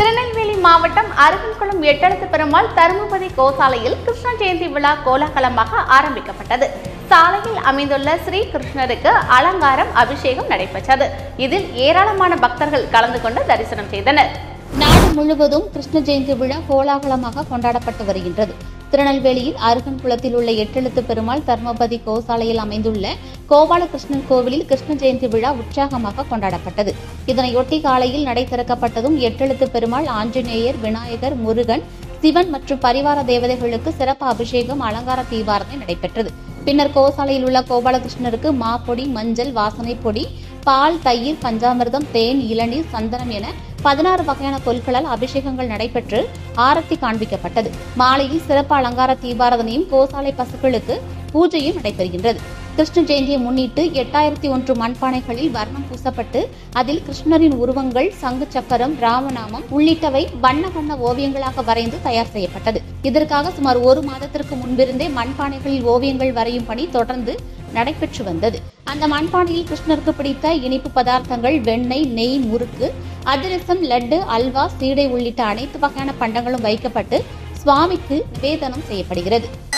திருநெல்வேலி மாவட்டம் அருகன்குளம் எட்டெழுத்து பெருமாள் தருமபதி கோசாலையில் கிருஷ்ண ஜெயந்தி விழா கோலாகலமாக ஆரம்பிக்கப்பட்டது சாலையில் அமைந்துள்ள ஸ்ரீ கிருஷ்ணருக்கு அலங்காரம் அபிஷேகம் நடைபெற்றது இதில் ஏராளமான பக்தர்கள் கலந்து கொண்டு தரிசனம் செய்தனர் நாடு முழுவதும் கிருஷ்ண ஜெயந்தி விழா கோலாகலமாக கொண்டாடப்பட்டு வருகின்றது திருநெல்வேலியில் அருகன்குளத்தில் உள்ள எட்டெழுத்து பெருமாள் தர்மபதி கோசாலையில் அமைந்துள்ள கோபாலகிருஷ்ணன் கோவிலில் கிருஷ்ண ஜெயந்தி விழா உற்சாகமாக கொண்டாடப்பட்டது இதனையொட்டி காலையில் நடை திறக்கப்பட்டதும் எட்டெழுத்து பெருமாள் ஆஞ்சநேயர் விநாயகர் முருகன் சிவன் மற்றும் பரிவார தேவதைகளுக்கு சிறப்பு அபிஷேகம் அலங்கார தீபாரத்தை நடைபெற்றது பின்னர் கோசாலையில் உள்ள கோபாலகிருஷ்ணருக்கு மா பொடி மஞ்சள் வாசனை பொடி பால் தயிர் பஞ்சாமிர்தம் தேன் இளநீர் சந்தனம் என பதினாறு வகையான பொருட்களால் அபிஷேகங்கள் நடைபெற்று ஆரத்தி காண்பிக்கப்பட்டது மாலையில் சிறப்பு அலங்கார தீபாரதனையும் கோசாலை பசுக்களுக்கு பூஜையும் நடைபெறுகின்றது கிருஷ்ண ஜெயந்தியை முன்னிட்டு எட்டாயிரத்தி ஒன்று மண்பானைகளில் வர்ணம் பூசப்பட்டு அதில் கிருஷ்ணரின் உருவங்கள் சங்கு சக்கரம் ராமநாமம் உள்ளிட்டவை வண்ண வண்ண ஓவியங்களாக வரைந்து தயார் செய்யப்பட்டது இதற்காக சுமார் ஒரு மாதத்திற்கு முன்பிருந்தே மண்பானைகளில் ஓவியங்கள் வரையும் பணி தொடர்ந்து நடைபெற்று வந்தது அந்த மண்பானையில் கிருஷ்ணருக்கு பிடித்த இனிப்பு பதார்த்தங்கள் வெண்ணெய் நெய் முறுக்கு அதிரசம் லட்டு அல்வா சீடை உள்ளிட்ட அனைத்து வகையான பண்டங்களும் வைக்கப்பட்டு சுவாமிக்கு நிவேதனம் செய்யப்படுகிறது